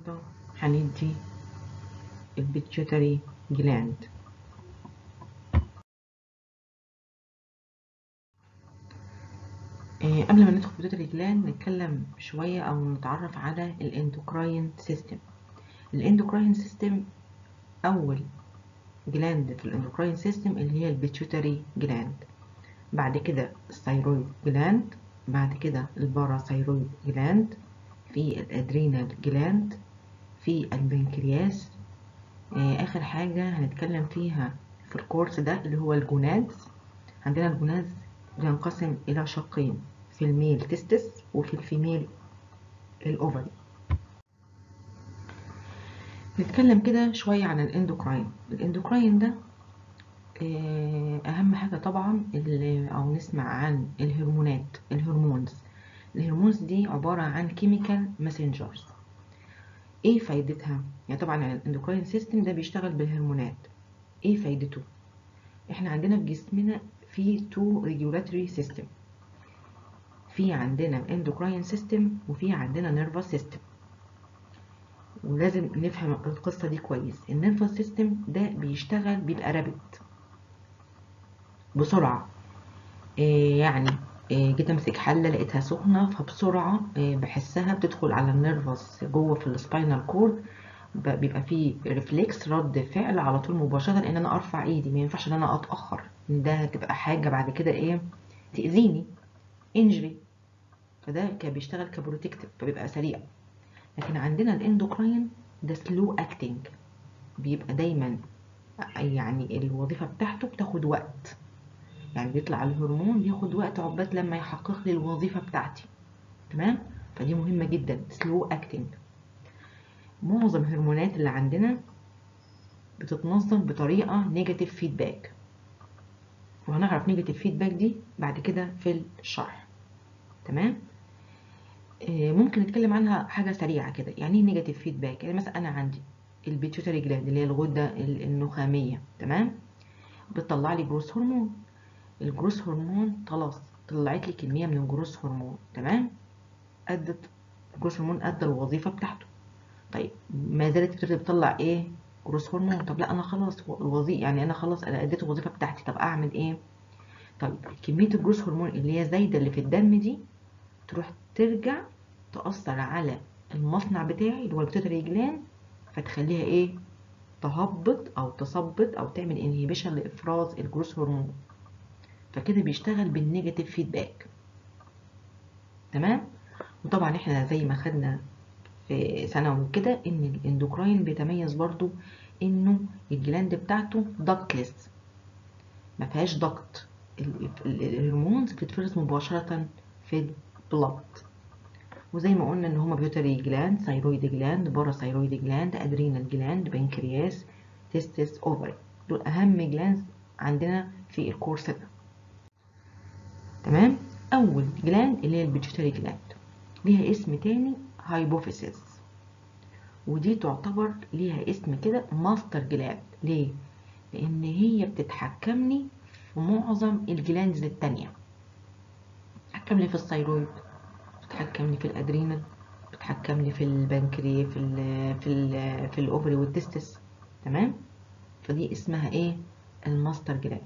النهاردة هندي البيتيوتري جلاند آه، قبل ما ندخل في البيتيوتري جلاند نتكلم شوية أو نتعرف على الاندوكراين سيستم الاندوكراين سيستم أول جلاند في الاندوكراين سيستم اللي هي البيتيوتري جلاند بعد كده الثايرويد جلاند بعد كده الباراثايرويد جلاند في الادرينال جلاند في البنكرياس آه، اخر حاجة هنتكلم فيها في الكورس ده اللي هو الجونادز عندنا الجونادز بينقسم الى شقين في الميل تستس وفي الفيميل الاوفري نتكلم كده شوية عن الاندوكراين الاندوكراين ده آه، اهم حاجة طبعا او نسمع عن الهرمونات الهرمونز الهرمونز دي عبارة عن كيميكال ماسنجرز ايه فايدتها يعني طبعا الاندوكراين سيستم ده بيشتغل بالهرمونات ايه فايدته احنا عندنا في جسمنا في تو ريجولاتوري سيستم في عندنا اندوكراين سيستم وفي عندنا نيرفس سيستم ولازم نفهم القصه دي كويس النيرفس سيستم ده بيشتغل بيبقى رابط بسرعه إيه يعني إيه جيت امسك حله لقيتها سخنه فبسرعه إيه بحسها بتدخل على النيرفس جوه في السباينال كورد بيبقى فيه ريفلكس رد فعل على طول مباشره ان انا ارفع ايدي ما ينفعش ان انا اتاخر ده هتبقى حاجه بعد كده ايه تاذيني انجري فده كان بيشتغل كبروتكتيف فبيبقى سريع لكن عندنا الاندوكراين ده سلو اكتنج بيبقى دايما يعني الوظيفه بتاعته بتاخد وقت يعني بيطلع الهرمون بياخد وقت عقبال لما يحقق لي الوظيفه بتاعتي تمام فدي مهمه جدا سلو اكتنج معظم الهرمونات اللي عندنا بتتنظم بطريقه نيجاتيف فيدباك وهنعرف نيجاتيف فيدباك دي بعد كده في الشرح تمام آه ممكن نتكلم عنها حاجه سريعه كده يعني ايه نيجاتيف فيدباك يعني مثلا انا عندي البيتيوتري جلاند اللي هي الغده النخاميه تمام بتطلع لي جروس هرمون الجروس هرمون خلاص طلعت لي كميه من الجروس هرمون تمام ادت الجروس هرمون ادى الوظيفه بتاعته طيب ما زالت البيتيوتري بتطلع ايه جروس هرمون طب لا انا خلاص الوظيفه يعني انا خلاص انا اديت الوظيفه بتاعتي طب اعمل ايه طيب كميه الجروس هرمون اللي هي زايده اللي في الدم دي تروح ترجع تاثر على المصنع بتاعي اللي هو البيتيوتري جلاند فتخليها ايه تهبط او تثبط او تعمل انهيبيشن لافراز الجروس هرمون فكده بيشتغل بالنيجاتيف فيدباك تمام وطبعا احنا زي ما خدنا في ثانوي كده ان الاندوكراين بيتميز برضو انه الجلاند بتاعته دكتلس ما فيهاش ضغط الهرمونز بتتفرز مباشرة في البلد وزي ما قلنا ان هما بيوتري جلاند ثايرويد جلاند باراثايرويد جلاند ادرينال جلاند بنكرياس تستس اوفري دول اهم جلاند عندنا في الكورس ده تمام اول جلاند اللي هي البيتيوتري جلاند ليها اسم تاني هايبوفيسيس ودي تعتبر ليها اسم كده ماستر جلاند ليه لان هي بتتحكمني في معظم الجلاندز التانية بتتحكمني في الثايرويد بتتحكمني في الادرينال بتتحكمني في البنكري في ال في ال في الاوفري والتستس تمام فدي اسمها ايه الماستر جلاند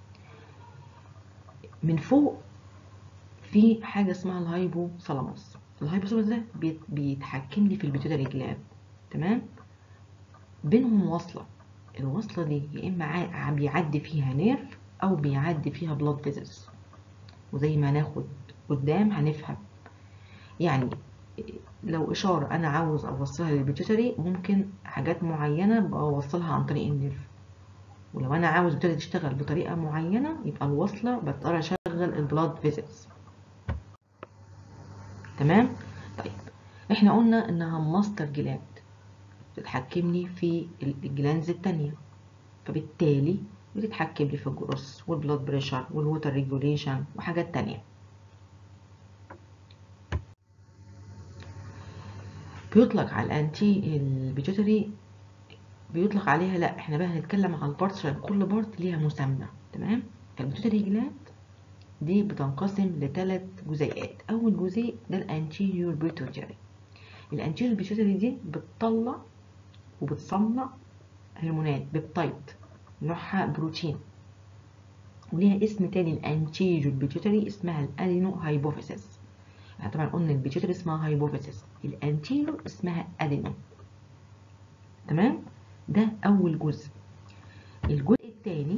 من فوق في حاجه اسمها الهايبوثالاموس الهايبوثالاموس ده بيتحكم لي في البيتيوتري جلاند تمام بينهم وصله الوصله دي يا اما بيعدي فيها نيرف او بيعدي فيها بلاد فيزلز وزي ما ناخد قدام هنفهم يعني لو اشاره انا عاوز اوصلها للبيتيوتري ممكن حاجات معينه بوصلها عن طريق النيرف ولو انا عاوز البيتيوتري تشتغل بطريقه معينه يبقى الوصله بضطر اشغل البلاد فيزلز تمام طيب احنا قلنا انها ماستر جلاند بتتحكمني في الجلاندز التانية فبالتالي بتتحكم لي في الجروس والبلاد بريشر والووتر ريجوليشن وحاجات تانية بيطلق على الانتي البيتيوتري بيطلق عليها لا احنا بقى هنتكلم على البارت عشان كل بارت ليها مسمى تمام فالبيتيوتري جلاند دي بتنقسم لثلاث جزيئات اول جزيء ده الانتيريور بيتيوتري الانتيريور بيتيوتري دي بتطلع وبتصنع هرمونات بيبتايد نوعها بروتين وليها اسم تاني الانتيريور بيتيوتري اسمها الادينو هايبوفيسيس يعني طبعا قلنا البيتيوتري اسمها هايبوفيسيس الانتيريور اسمها ادينو تمام ده اول جزء الجزء الثاني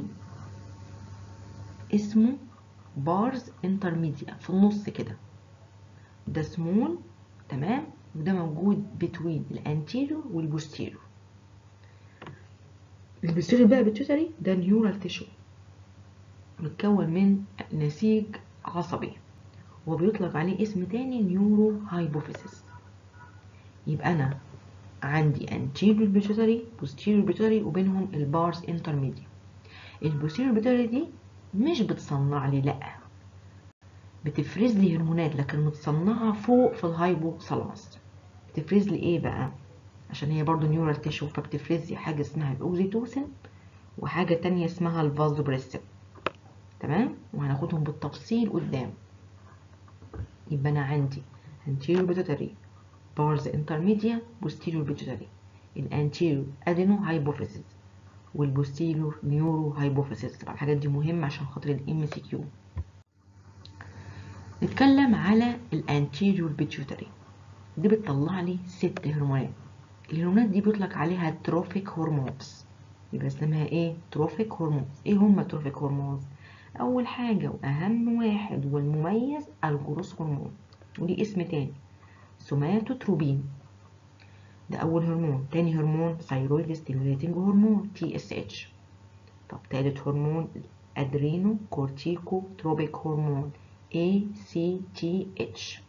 اسمه بارز انترميديا في النص كده ده سمول تمام وده موجود بتوين الانتيريور والبوستيريور البوستيريور بقى بيتيوتري ده نيورال تيشو متكون من نسيج عصبي وبيطلق عليه اسم تاني نيورو هايبوفيسيس يبقى انا عندي anterior pituitary posterior pituitary وبينهم البارس intermedia البوستيريور بيتيوتري دي مش بتصنع لي لا بتفرز لي هرمونات لكن متصنعة فوق في الهايبوثالاموس بتفرز لي ايه بقى عشان هي برضو نيورال تيشو فبتفرز لي حاجة اسمها الاوزيتوسين وحاجة تانية اسمها الفازوبريسين تمام وهناخدهم بالتفصيل قدام يبقى انا عندي anterior pituitary bars intermedia posterior pituitary الانتيريور ادينو هايبوفيسيس والبوستيريور نيورو هايبوفيسيس طبعا الحاجات دي مهمه عشان خاطر الام سي كيو نتكلم على الانتيريور بيتيوتري دي بتطلع لي ست هرمونات الهرمونات دي بيطلق عليها تروفيك هرمونز يبقى اسمها ايه تروفيك هرمونز ايه هما تروفيك هرمونز اول حاجه واهم واحد والمميز الجروس هرمون ودي اسم تاني سوماتوتروبين ده اول هرمون تاني هرمون ثايرويد ستيموليتنج هرمون تي اس اتش طب تالت هرمون ادرينو كورتيكو تروبيك هرمون ACTH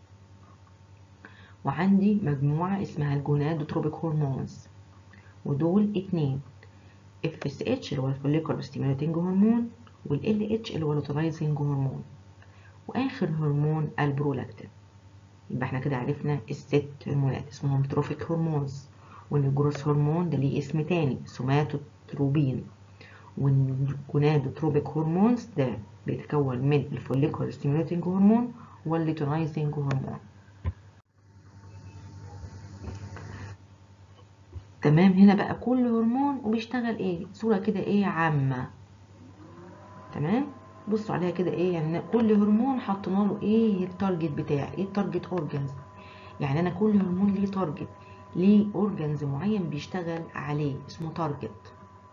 وعندي مجموعة اسمها الجونادوتروبيك هرمونز ودول اتنين FSH اللي هو الفوليكولر ستيموليتنج هرمون وال LH اللي هو اللوتيلايزنج هرمون واخر هرمون البرولاكتين يبقى احنا كده عرفنا الست هرمونات اسمهم تروفيك هرمونز وان الجروس هرمون ده ليه اسم تاني سوماتوتروبين والجونادوتروبيك هرمونز ده بيتكون من الفوليكولر ستيموليتنج هرمون والليتونايزنج هرمون تمام هنا بقى كل هرمون وبيشتغل ايه صورة كده ايه عامة تمام بصوا عليها كده ايه يعني كل هرمون حطينا له ايه التارجت بتاعي ايه التارجت اورجانز يعني انا كل هرمون ليه تارجت ليه اورجانز معين بيشتغل عليه اسمه تارجت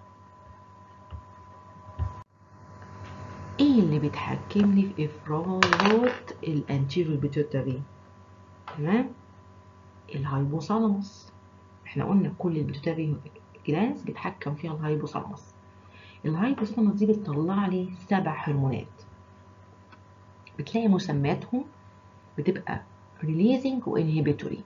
ايه اللي بيتحكمني في افرازات الانتيريور بيتوتري تمام الهايبوثالاموس احنا قلنا كل البيتوتري جلاندز بيتحكم فيها الهايبوثالاموس الهايبوثالاموس دي بتطلع لي سبع هرمونات بتلاقي مسمياتهم بتبقى ريليزنج وانهبيتوري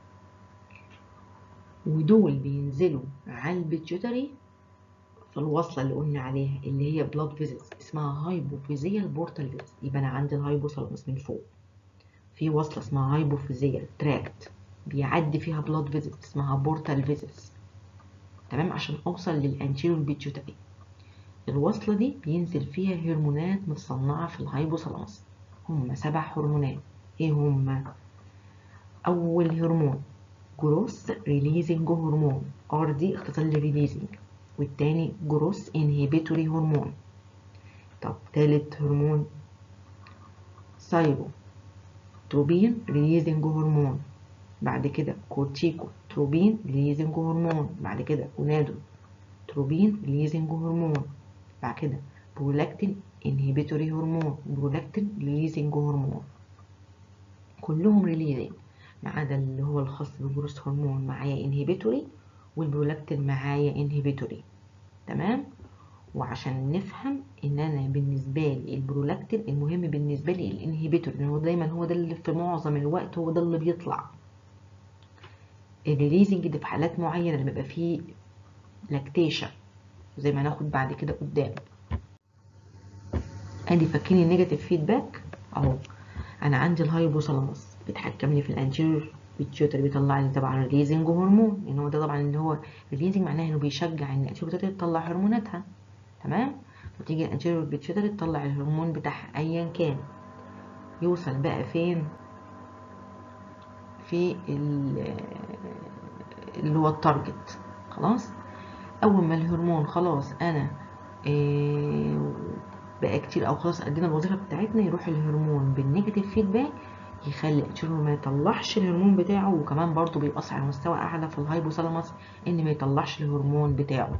ودول بينزلوا على البيتيوتري في الوصلة اللي قلنا عليها اللي هي بلاد فيزيتس اسمها هايبوفيزيال بورتال فيزيتس يبقى انا عندي الهايبوثالاموس من فوق في وصلة اسمها هايبوفيزيال تراكت بيعدي فيها بلاد فيزيتس اسمها بورتال فيزيتس تمام عشان اوصل للانتيريور بيتيوتري الوصلة دي بينزل فيها هرمونات متصنعة في الهايبوثالاموس هم سبع هرمونات ايه هم اول هرمون جروس ريليزنج هرمون ار دي اختصار لريليزنج والتاني جروس انهبيتوري هرمون طب تالت هرمون سايبو تروبين ريليزنج هرمون بعد كده كورتيكو تروبين ريليزنج هرمون بعد كده اونادو تروبين ريليزنج هرمون بعد كده برولاكتين انهبيتوري هرمون برولاكتين ريليزنج هرمون كلهم ريليزنج ما عدا اللي هو الخاص بالجروس هرمون معايا انهبيتوري والبرولاكتين معايا انهبيتوري تمام وعشان نفهم ان انا بالنسبه لي البرولاكتين المهم بالنسبه لي الانهبيتوري لان هو دايما هو ده اللي في معظم الوقت هو ده اللي بيطلع الريليزنج ده في حالات معينه لما يبقى فيه لاكتيشن زي ما هناخد بعد كده قدام ادي فاكرين النيجاتيف فيدباك اهو انا عندي الهايبوثالاموس بيتحكم لي في الانتيريور بيتيوتر بيطلع لي طبعا ريليزنج هرمون لان هو ده طبعا اللي هو ريليزنج معناه انه بيشجع ان الانتيريور بيتيوتر تطلع هرموناتها تمام فتيجي الانتيريور بيتيوتر تطلع الهرمون بتاعها ايا كان يوصل بقى فين في ال- اللي هو التارجت خلاص اول ما الهرمون خلاص انا آه، بقى كتير او خلاص ادينا الوظيفه بتاعتنا يروح الهرمون بالنيجاتيف فيدباك يخلي التشيرو ما يطلعش الهرمون بتاعه وكمان برضو بيأثر على مستوى اعلى في الهايبوثالاموس ان ما يطلعش الهرمون بتاعه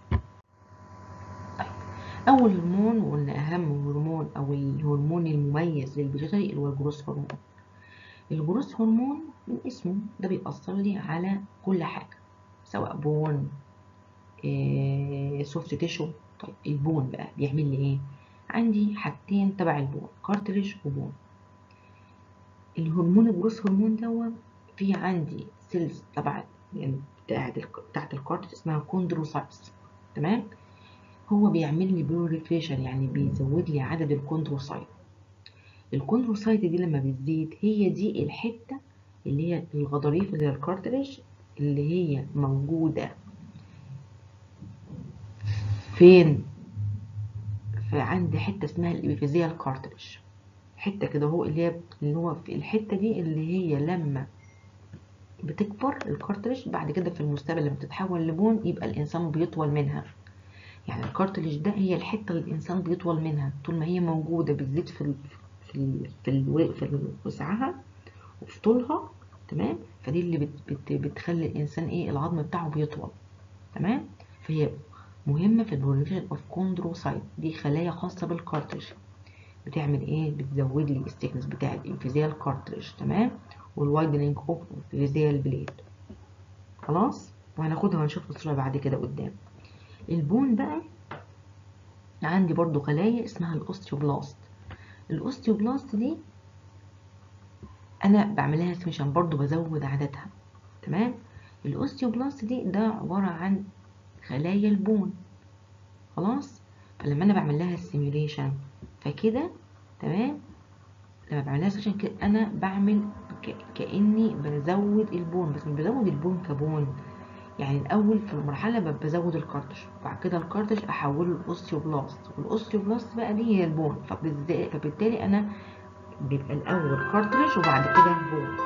طيب اول هرمون وقلنا اهم هرمون او الهرمون المميز للبيتيوتري اللي هو الجروث هرمون الجروث هرمون من اسمه ده بيأثر لي على كل حاجه سواء بون إيه سوفت تيشو طيب البون بقى بيعمل لي ايه عندي حاجتين تبع البون كارتريج وبون الهرمون الجروث هرمون دوت في عندي سيلز تبع يعني بتاعت الك- بتاعت الكارتريج اسمها كوندروسايتس تمام هو بيعمل لي بيوريفيشن يعني بيزود لي عدد الكوندروسايت الكوندروسايت دي لما بتزيد هي دي الحته اللي هي الغضاريف اللي هي الكارتريج اللي هي موجوده فين في عند حته اسمها الابيفيزيال كارتريج حته كده هو اللي هي اللي هو في الحته دي اللي هي لما بتكبر الكارتريج بعد كده في المستقبل لما تتحول لبون يبقى الانسان بيطول منها يعني الكارتريج ده هي الحته اللي الانسان بيطول منها طول ما هي موجوده بتزيد في ال في ال في, ال في وسعها وفي طولها تمام فدي اللي بت بت بتخلي الانسان ايه العظم بتاعه بيطول تمام فهي مهمه في البروليفيشن اوف كوندروسايت دي خلايا خاصه بالكارتريج بتعمل ايه بتزود لي الستيكنس بتاع الانفيزيال كارتريج تمام والوايدنينج اوف انفيزيال بليد خلاص وهناخدها وهنشوف الصوره بعد كده قدام البون بقى عندي برضو خلايا اسمها الاوستيوبلاست الاوستيوبلاست دي انا بعملها سميشن برضو بزود عددها تمام الاوستيوبلاست دي ده عباره عن خلايا البون خلاص فلما انا بعمل لها السيميوليشن فكده تمام لما بعمل لها سيميوليشن كده انا بعمل كاني بزود البون بس مش بزود البون كبون يعني الاول في المرحله بزود الكارتش وبعد كده الكارتش احوله لاوستيوبلاست والاوستيوبلاست بقى دي هي البون فبالتالي انا بيبقى الاول كارتريج وبعد كده بون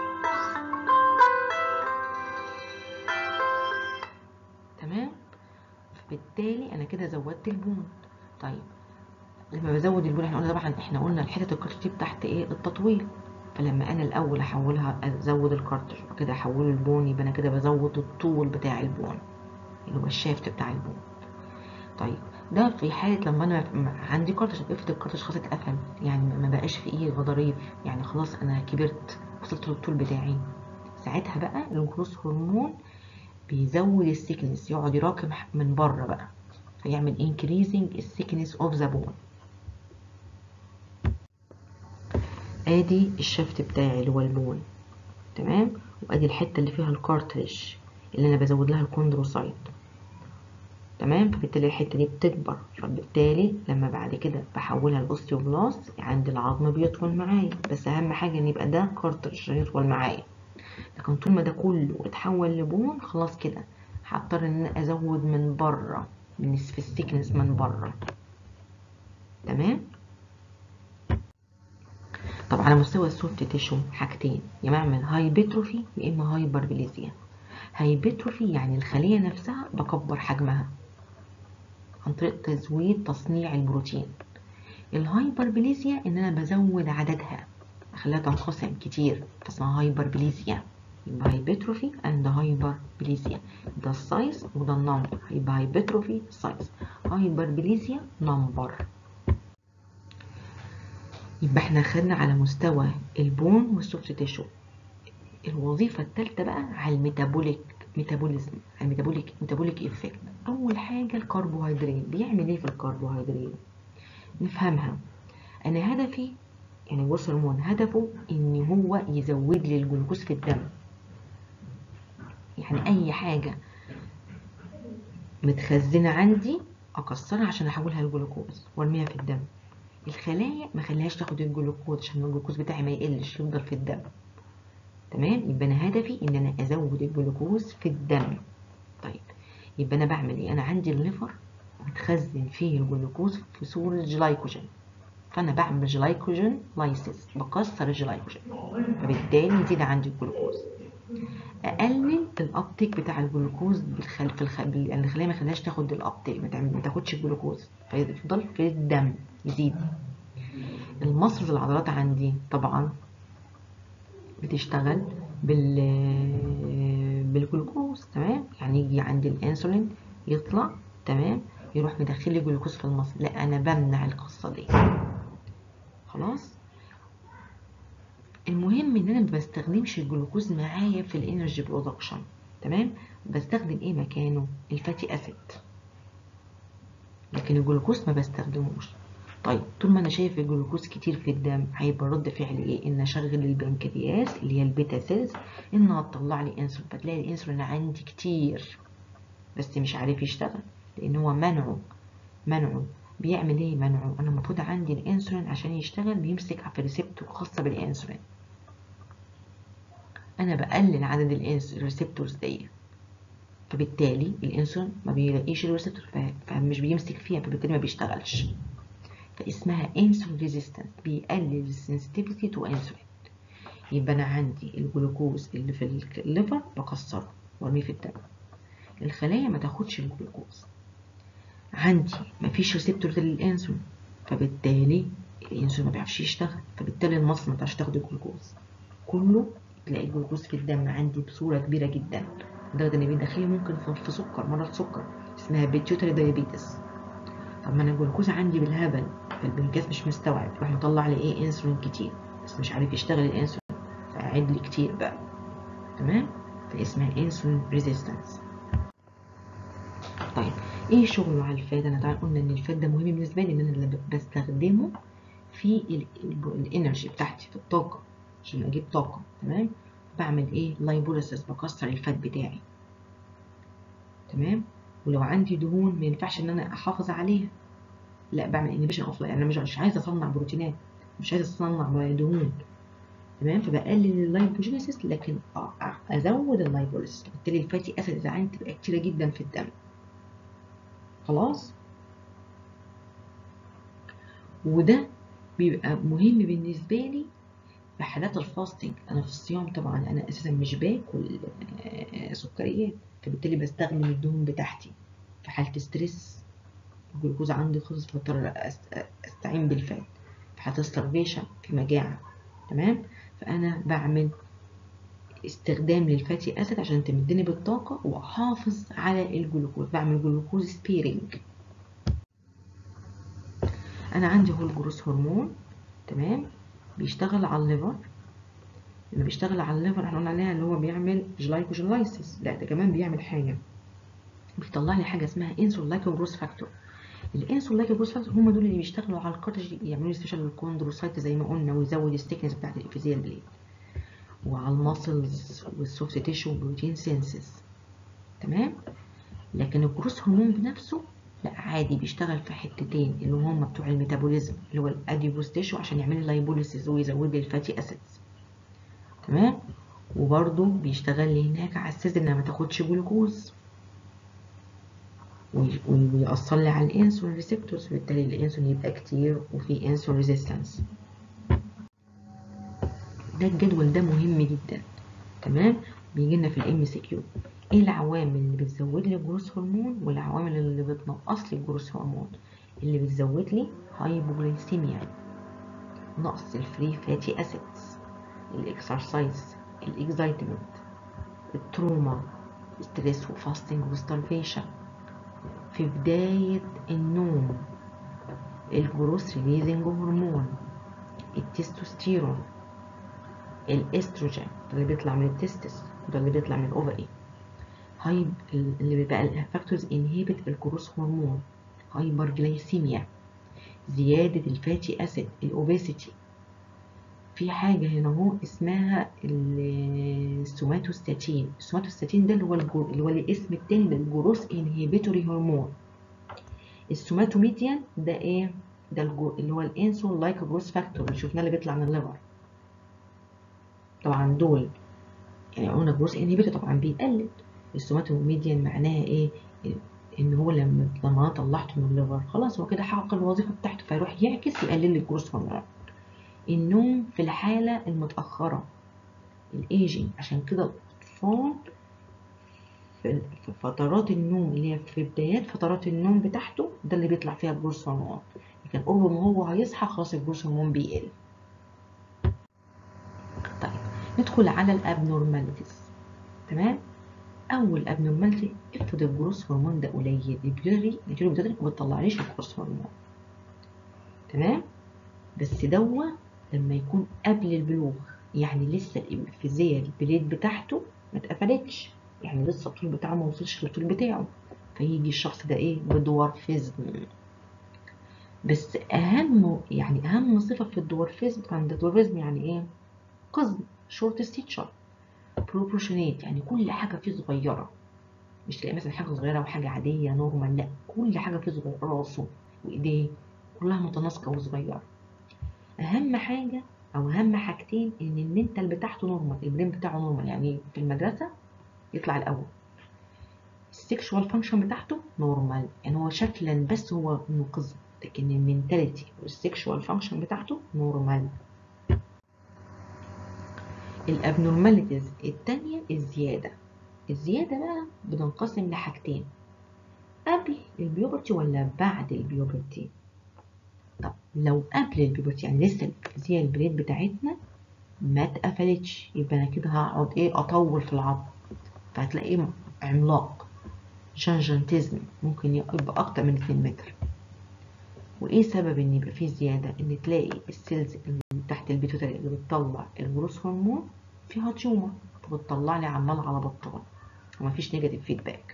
تمام فبالتالي انا كده زودت البون طيب لما بزود البون احنا قلنا طبعا احنا قلنا الحته الكارتريج تحت ايه التطويل فلما انا الاول احولها ازود الكارتريج وبعد كده احوله البون يبقى انا كده بزود الطول بتاع البون اللي هو الشافت بتاع البون طيب ده في حالة لما أنا عندي كارتش افرض الكارتش خلاص اتقفل يعني ما بقاش في إيه غضاريف يعني خلاص أنا كبرت وصلت للطول بتاعي ساعتها بقى الجروث هرمون بيزود السيكنس يقعد يراكم من بره بقى فيعمل increasing السيكنس اوف ذا بون ادي الشفت بتاعي اللي هو البون تمام وادي الحته اللي فيها الكارتريج اللي انا بزود لها الكوندروسايت تمام فبالتالي الحته دي بتكبر فبالتالي لما بعد كده بحولها لاوستيوبلاست عند العظم بيطول معايا بس اهم حاجه ان يبقى ده كارتريج عشان يطول معايا لكن طول ما ده كله اتحول لبون خلاص كده هضطر ان انا ازود من بره من في السيكنس من بره تمام طب على مستوى السوفت تيشو حاجتين يا بعمل هايبيتروفي يا اما هايبربليزيا هايبيتروفي يعني الخليه نفسها بكبر حجمها عن طريق تزويد تصنيع البروتين الهايبربليزيا ان انا بزود عددها اخليها تنقسم كتير فاسمها هايبربليزيا يبقى هايبيتروفي اند هايبربليزيا ده السايز وده النمبر يبقى هايبيتروفي سايز هايبربليزيا نمبر يبقى احنا خدنا على مستوى البون والسوفت تيشو الوظيفة الثالثة بقى على الميتابوليك ميتابوليزم على الميتابوليك ميتابوليك افكت أول حاجة الكربوهيدرات بيعمل ايه في الكربوهيدرات نفهمها أنا هدفي يعني جروث هرمون هدفه إن هو يزود لي الجلوكوز في الدم يعني أي حاجة متخزنة عندي أكسرها عشان أحولها لجلوكوز وأرميها في الدم الخلايا ما خليهاش تاخد الجلوكوز عشان الجلوكوز بتاعي ما يقلش يفضل في الدم تمام يبقى انا هدفي ان انا ازود الجلوكوز في الدم طيب يبقى انا بعمل ايه انا عندي الليفر متخزن فيه الجلوكوز في صورة جلايكوجين فانا بعمل جلايكوجين لايسيس بكسر الجلايكوجين فبالتالي يزيد عندي الجلوكوز اقلل الابتيك بتاع الجلوكوز بالخل... في الخ... بال... يعني الخلايا ما خليهاش تاخد الابتيك ما, تعمل... ما تاخدش الجلوكوز فيفضل في الدم يزيد المصل العضلات عندي طبعا بتشتغل بال بالجلوكوز تمام يعني يجي عندي الانسولين يطلع تمام يروح مدخل لي جلوكوز في المصل لا انا بمنع القصه دي خلاص المهم ان انا ما بستخدمش الجلوكوز معايا في الانرجي برودكشن تمام بستخدم ايه مكانه الفاتي اسيد لكن الجلوكوز ما بستخدموش طيب طول ما انا شايف الجلوكوز كتير في الدم هيبقى رد فعل ايه ان اشغل البنكرياس اللي هي البيتا سيلز انها تطلع لي انسولين فتلاقي الانسولين عندي كتير بس مش عارف يشتغل لان هو منعه منعه بيعمل ايه منعه انا المفروض عندي الانسولين عشان يشتغل بيمسك في ريسبتور خاصه بالانسولين انا بقلل عدد الريسبتورز دي فبالتالي الانسولين ما بيلاقيش الريسبتور فمش بيمسك فيها فبالتالي ما بيشتغلش فاسمها انسولين ريزيستنس بيقلل السنسيتيفيتي تو انسولين يبقى انا عندي الجلوكوز اللي في الليفر بكسره وارميه في الدم الخلايا ما تاخدش الجلوكوز عندي مفيش ريسبتور للانسولين فبالتالي الانسولين ما بيعرفش يشتغل فبالتالي المصل ما بتعرفش تاخد الجلوكوز كله تلاقي الجلوكوز في الدم عندي بصوره كبيره جدا لدرجه ان بيدخلي ممكن في سكر مرض سكر اسمها بيتيوتري دايابيتس طب ما انا الجلوكوز عندي بالهبل فالبنكاس مش مستوعب يروح مطلع لي ايه انسولين كتير بس مش عارف يشتغل الانسولين فقاعد لي كتير بقى تمام فاسمها انسولين ريزيستنس طيب ايه شغله على الفات انا طبعا قلنا ان الفات ده مهم بالنسبه لي ان انا اللي بستخدمه في الانرجي بتاعتي في الطاقه عشان اجيب طاقه تمام بعمل ايه لايبوليسيس بكسر الفات بتاعي تمام ولو عندي دهون ما ينفعش ان انا احافظ عليها لا بعمل انيبيشن اوف يعني انا مش عايزه اصنع بروتينات مش عايزه اصنع دهون تمام فبقلل اللايبوجينيسيس لكن ازود اللايبوليسيس بالتالي الفاتي اسيد اذا عندي تبقى كتيره جدا في الدم خلاص وده بيبقى مهم بالنسبه لي في حالات الفاستنج انا في الصيام طبعا انا اساسا مش باكل سكريات فبالتالي بستخدم الدهون بتاعتي في حاله ستريس الجلوكوز عندي خلص فاضطر استعين بالفات في حاله ستارفيشن في مجاعه تمام فانا بعمل استخدام للفاتي اسيد عشان تمدني بالطاقه واحافظ على الجلوكوز بعمل جلوكوز سبيرنج انا عندي هو الجروس هرمون تمام بيشتغل على الليفر لما بيشتغل على الليفر احنا قلنا عليها اللي هو بيعمل جلايكوجين لايسيس لا ده كمان بيعمل حاجه بيطلع لي حاجه اسمها انسول لايكوجروس فاكتور الانسول لايكوجروس فاكتور هم دول اللي بيشتغلوا على الكارتج يعملوا لي سبيشال الكوندروسايت زي ما قلنا ويزود الستيكنس بتاعت الافيزيال بليد وعلى الماسلز والسوفت تيشو والبروتين سينسز تمام لكن الجروس هرمون بنفسه لا عادي بيشتغل في حتتين اللي هم بتوع الميتابوليزم اللي هو الاديبوس تيشو عشان يعمل لي لايبوليسيس ويزود لي الفاتي اسيدز تمام وبرده بيشتغل لي هناك على السيز انها ما تاخدش جلوكوز ويأثر لي على الانسولين ريسبتورز وبالتالي الانسولين يبقى كتير وفي انسولين ريزيستنس ده الجدول ده مهم جدا تمام بيجي لنا في الام سي كيو ايه العوامل اللي بتزود لي الجروس هرمون والعوامل اللي بتنقص لي الجروس هرمون اللي بتزود لي هايبوغليسيميا نقص الفري فاتي اسيدز الاكسرسايز الاكزايتمنت التروما ستريس وفاستنج وستارفيشن في بداية النوم الجروس ريليزنج هرمون التستوستيرون الاستروجين ده اللي بيطلع من التستس وده اللي بيطلع من الاوفري هاي اللي بيبقى الفاكتورز انهيبت الجروس هرمون هايبرجلايسيميا زيادة الفاتي اسيد الاوبيسيتي في حاجة هنا اهو اسمها السوماتوستاتين السوماتوستاتين ده اللي هو الجو... اللي هو الاسم التاني للجروس انهيبيتوري هرمون السوماتوميديان ده ايه ده الجو... اللي هو الانسول لايك جروس فاكتور اللي شفناه اللي بيطلع من الليفر طبعا دول يعني قلنا جروس انهيبيتور طبعا بيقلل السوماتوميديان معناها ايه ان هو لما لما انا طلعته من الليفر خلاص هو كده حقق الوظيفه بتاعته فيروح يعكس يقلل لي الجروس هرمون النوم في الحاله المتاخره الايجنج عشان كده الاطفال في في فترات النوم اللي هي في بدايات فترات النوم بتاعته ده اللي بيطلع فيها الجروس هرمون لكن قرب ما هو هيصحى خلاص الجروس هرمون بيقل طيب ندخل على الابنورماليتيز تمام اول ابنورماليتي افرض الجروس هرمون ده قليل البيوتري البيوتري بتدرك ما بتطلعليش الجروس هرمون تمام بس دوا لما يكون قبل البلوغ يعني لسه الانفيزيه البليد بتاعته ما اتقفلتش يعني لسه الطول بتاعه ما وصلش للطول بتاعه فيجي الشخص ده ايه بدوارفيزم بس اهم يعني اهم صفه في الدوارفيزم عند الدوارفيزم يعني ايه قزم شورت ستيتشر بروبورشنيت يعني كل حاجه فيه صغيره مش تلاقي مثلا حاجه صغيره وحاجه عاديه نورمال لا كل حاجه فيه صغيره راسه وايديه كلها متناسقه وصغيره اهم حاجه او اهم حاجتين ان المنتال بتاعته نورمال البرين بتاعه نورمال يعني في المدرسه يطلع الاول السكشوال فانكشن بتاعته نورمال يعني هو شكلا بس هو انه قزم لكن المينتاليتي والسكشوال فانكشن بتاعته نورمال الابنورماليتيز التانية الزيادة الزيادة بقى بتنقسم لحاجتين قبل البيوبرتي ولا بعد البيوبرتي طب لو قبل البيوبرتي يعني لسه الفيزياء البريد بتاعتنا ما اتقفلتش يبقى انا كده هقعد ايه اطول في العظم فهتلاقيه عملاق جانجانتيزم ممكن يبقى اكتر من 2 متر وايه سبب ان يبقى فيه زياده ان تلاقي السيلز اللي تحت البيتوتري اللي بتطلع الجروس هرمون فيها تيومر فبتطلع لي عمال على بطال ومفيش نيجاتيف فيدباك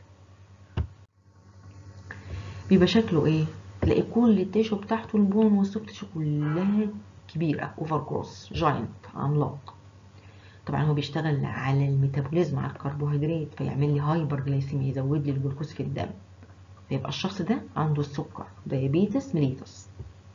بيبقى شكله ايه تلاقي كل التيشو بتاعته البون والسوفت تيشو كلها كبيره اوفر جروس جاينت عملاق طبعا هو بيشتغل على الميتابوليزم على الكربوهيدرات فيعمل لي هايبر جلايسيميا يزود لي الجلوكوز في الدم فيبقى الشخص ده عنده السكر دايابيتس ميليتس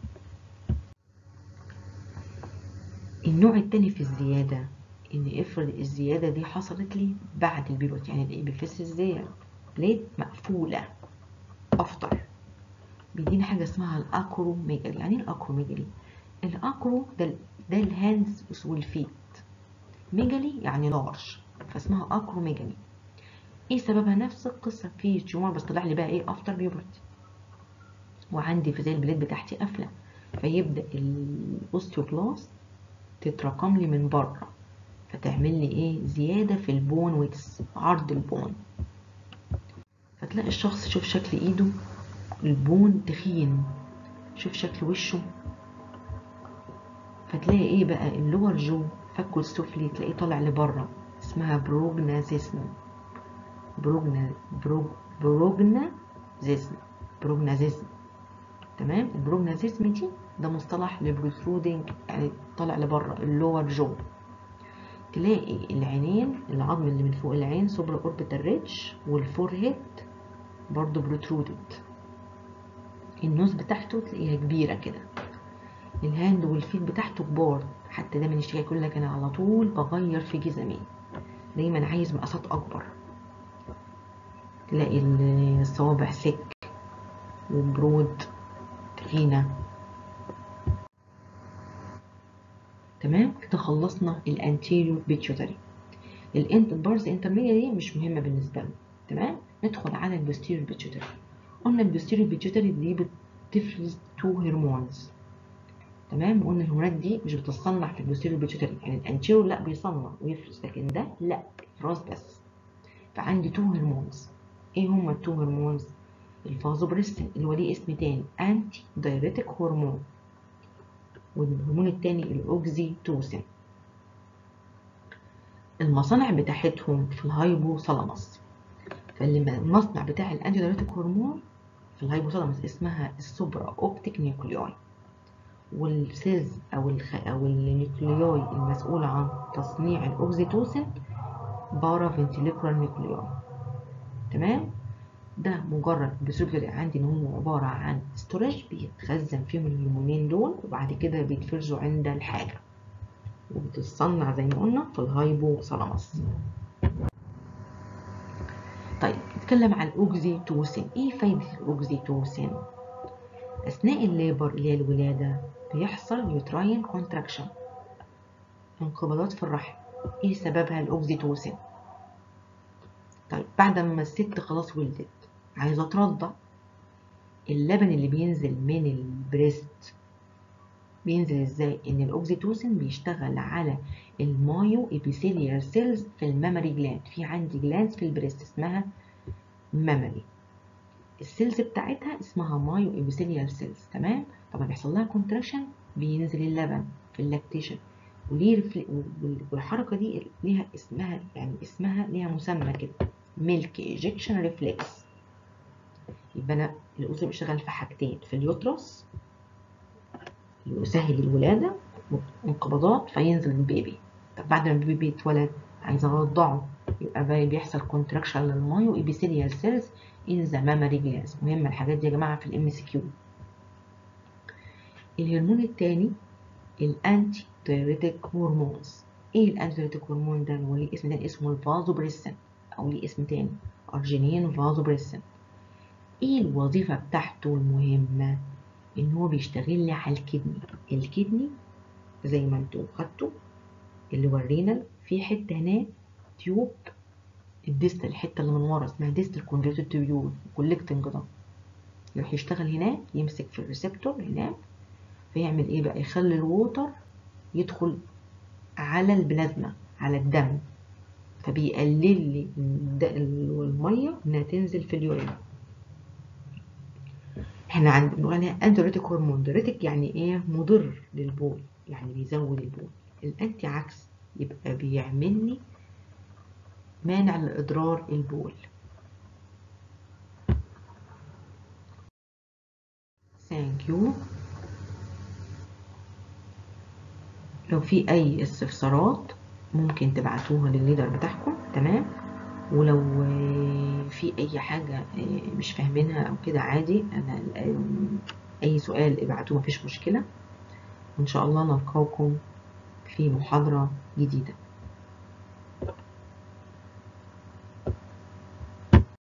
النوع التاني في الزيادة ان افرض الزيادة دي حصلت لي بعد البيبوت يعني الابيفيس زي بليد مقفولة افطر بيدينا حاجة اسمها الاكروميجالي يعني ايه الاكروميجالي الاكرو ده, ده الهاندز والفيت ميجالي يعني لارج فاسمها اكروميجالي ايه سببها نفس القصه في تيومر بس طلع لي بقى ايه افتر بيوبرتي وعندي في زي البلاد بتاعتي قافله فيبدا الاوستيوبلاست تتراكم لي من بره فتعمل لي ايه زياده في البون ويتس عرض البون فتلاقي الشخص شوف شكل ايده البون تخين شوف شكل وشه فتلاقي ايه بقى اللور جو فكه السفلي تلاقيه طالع لبره اسمها بروجنازيسم بروجنا بروج بروجنازيزم بروجنازيزم تمام البروجنازيزم دي ده مصطلح لبروترودنج يعني طالع لبره اللور جو تلاقي العينين العظم اللي من فوق العين سوبرا اوربيتال ريدج والفور برضو بروترودد النوز بتاعته تلاقيها كبيرة كده الهاند والفيت بتاعته كبار حتى دايما الشيخ يقول لك انا على طول بغير في جزمي دايما عايز مقاسات اكبر تلاقي الصوابع سك وبرود تخينة تمام كده خلصنا الانتيريور بيتيوتري الانت بارز انترميديا دي مش مهمة بالنسبة لنا تمام ندخل على البوستيريور بيتيوتري قلنا البوستيريور بيتيوتري دي بتفرز تو هرمونز تمام وقلنا الهرمونات دي مش بتصنع في البوستيريور بيتيوتري يعني الانتيريور لا بيصنع ويفرز لكن ده لا افراز بس فعندي تو هرمونز ايه هما التو هرمونز الفازوبريستين اللي هو ليه اسم تاني انتي دايريتك هرمون والهرمون التاني الاوكزيتوسين المصانع بتاعتهم في الهايبوثالاموس فالمصنع بتاع الانتي دايريتك هرمون في الهايبوثالاموس اسمها السوبرا اوبتيك نيوكليوي والسيلز او الخ... او النيوكليوي المسؤوله عن تصنيع الاوكزيتوسين بارا فنتيليكولار نيوكليوي تمام ده مجرد بسبب عندي ان هو عباره عن ستورج بيتخزن فيهم الهرمونين دول وبعد كده بيتفرزوا عند الحاجه وبتتصنع زي ما قلنا في الهايبوثالاموس طيب هتكلم عن الاوكسيتوسين ايه فايدة الاوكسيتوسين اثناء الليبر اللي هي الولادة بيحصل يوتراين كونتراكشن انقباضات في الرحم ايه سببها الاوكسيتوسين طيب بعد ما الست خلاص ولدت عايزة ترضع اللبن اللي بينزل من البريست بينزل ازاي ان الاوكسيتوسين بيشتغل على المايو ابيثيليال سيلز في المامري جلاند في عندي جلاند في البريست اسمها مامري السيلز بتاعتها اسمها مايو ابيثيليال سيلز تمام طبعا بيحصل لها كونتراكشن بينزل اللبن في اللاكتيشن وليه والحركه دي ليها اسمها يعني اسمها ليها مسمى كده ميلك ايجكشن ريفلكس يبقى انا الاذن بيشتغل في حاجتين في اليوترس يسهل الولاده انقباضات فينزل البيبي طب بعد ما البيبي يتولد عايزه ارضعه يبقى بيحصل كونتراكشن للمايو ابيثيليال سيلز ان ذا مامري جلاس مهمه الحاجات دي يا جماعه في الام سي كيو الهرمون الثاني الانتي دايريتيك هرمونز ايه الانتي دايريتيك هرمون ده هو ليه اسم تاني اسمه الفازوبريسين او ليه اسم تاني ارجينين فازوبريسين ايه الوظيفه بتاعته المهمه ان هو بيشتغل لي على الكدني الكدني زي ما انتوا خدتوا اللي ورينا في حته هنا تيوب الديستال الحته اللي من ورا اسمها ديستال كونجيتد تيوب كولكتنج ده يروح يشتغل هناك يمسك في الريسبتور هناك فيعمل ايه بقى يخلي الووتر يدخل على البلازما على الدم فبيقلل لي الميه انها تنزل في اليورين احنا عند بنقول عليها اندوريتيك هرمون دوريتيك يعني ايه مضر للبول يعني بيزود البول الانتي عكس يبقى بيعمل لي مانع لاضرار البول ثانك يو لو في اي استفسارات ممكن تبعتوها للليدر بتاعكم تمام ولو في اي حاجة مش فاهمينها او كده عادي انا اي سؤال ابعتوه مفيش مشكلة وان شاء الله نلقاكم في محاضرة جديدة